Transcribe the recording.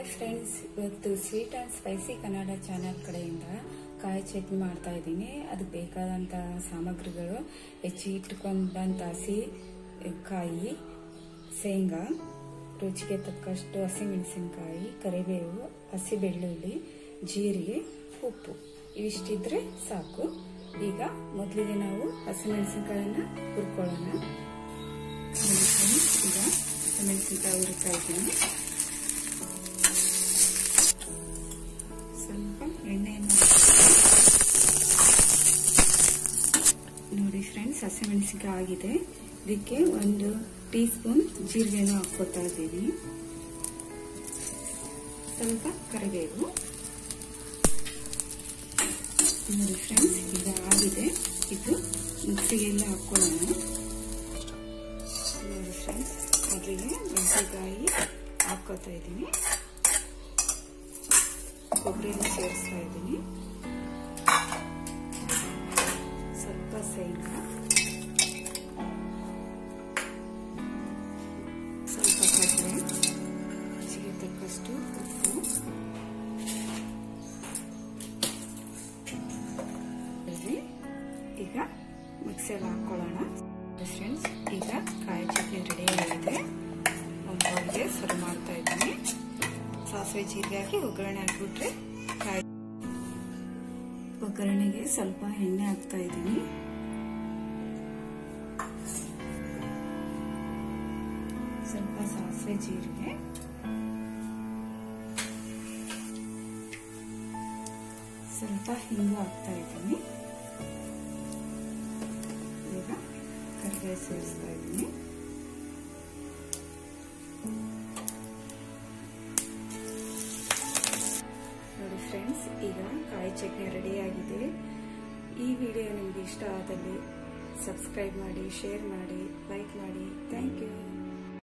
hi friends ಇವತ್ತು sweet and spicy Kannada channel ಕಡೆಯಿಂದ ಕಾಯಿ ಚಟ್ನಿ ಮಾಡ್ತಾ ಇದ್ದೀನಿ ಅದಕ್ಕೆ ಬೇಕಾದಂಥ ಸಾಮಗ್ರಿಗಳು ಹೆಚ್ಚಿ ಇಟ್ಕೊಂಡಂಥ ಹಸಿ ಕಾಯಿ ಶೇಂಗಾ ರುಚಿಗೆ ತಕ್ಕಷ್ಟು ಹಸಿಮೆಣಸಿನಕಾಯಿ ಕರಿಬೇವು ಹಸಿ ಬೆಳ್ಳುಳ್ಳಿ ಜೀರಿಗೆ ಉಪ್ಪು ಇವಿಷ್ಟಿದ್ರೆ ಸಾಕು ಈಗ ಮೊದಲಿಗೆ ನಾವು ಹಸಿಮೆಣಸಿನಕಾಯಿನ ಹುರ್ಕೊಳ್ಳೋಣ ನೋಡಿ friends, ಈಗ ಹಸಿಮೆಣಸಿನಕಾಯಿ ಹುರಿತಾ ಇದ್ದೀನಿ ಸ್ವಲ್ಪ ಎಣ್ಣೆಯನ್ನು ನೋಡಿ ಫ್ರೆಂಡ್ಸ್ ಹಸಿಮೆಣಸಿನಕಾಯಿ ಆಗಿದೆ ಇದಕ್ಕೆ ಒಂದು ಟೀ ಸ್ಪೂನ್ ಜೀರಿಗೆನೂ ಹಾಕ್ಕೊತಾ ಇದ್ದೀನಿ ಸ್ವಲ್ಪ ಕರಿಬೇವು ನೋಡಿ ಫ್ರೆಂಡ್ಸ್ ಈಗ ಆಗಿದೆ ಇದು ಮಿಕ್ಸಿಗೆಲ್ಲ ಹಾಕ್ಕೊಳ್ಳೋಣ ನೋಡಿ ಫ್ರೆಂಡ್ಸ್ ಮೊದಲಿಗೆ ಮೆಣಸಿನಕಾಯಿ ಹಾಕ್ಕೋತಾ ಇದ್ದೀನಿ ಕೊಬ್ಬರಿನ ಸೇರಿಸ್ತಾ ಇದ್ದೀನಿ ಸ್ವಲ್ಪ ಶೇಂಗಾ ಸ್ವಲ್ಪ ಕಡಲೆ ರುಚಿಗೆ ತಕ್ಕಷ್ಟು ಉಪ್ಪು ಈಗ ಮಿಕ್ಸರ್ ಹಾಕೊಳ್ಳೋಣ ಫ್ರೆಂಡ್ಸ್ ಈಗ ಕಾಯಿ ಚಟ್ನಿ ರೆಡಿ ಆಗಿದೆ ಒಂದು ಬೌಲ್ಗೆ ಸರ್ವ್ ಮಾಡ್ತಾ ಇದ್ದೀನಿ ಸಾಸಿವೆ ಜೀರಿಗೆ ಹಾಕಿ ಒಗ್ಗರಣೆ ಹಾಕ್ಬಿಟ್ರೆ ಕಾಯಿ ಒಗ್ಗರಣೆಗೆ ಸ್ವಲ್ಪ ಎಣ್ಣೆ ಹಾಕ್ತಾ ಇದ್ದೀನಿ ಸ್ವಲ್ಪ ಸಾಸಿವೆ ಜೀರಿಗೆ ಸ್ವಲ್ಪ ಹಿಂಗು ಹಾಕ್ತಾ ಇದ್ದೀನಿ ಈಗ ಕರಿಬೇವು ಸೇರಿಸ್ತಾ ಇದ್ದೀನಿ ನೋಡಿ ಫ್ರೆಂಡ್ಸ್ ಈಗ ಕಾಯಿ ಚಟ್ನಿ ರೆಡಿಯಾಗಿದೆ ಈ ವಿಡಿಯೋ ನಿಮಗೆ ಇಷ್ಟ ಆದಲ್ಲಿ ಸಬ್ಸ್ಕ್ರೈಬ್ ಮಾಡಿ ಶೇರ್ ಮಾಡಿ ಲೈಕ್ ಮಾಡಿ ಥ್ಯಾಂಕ್ ಯು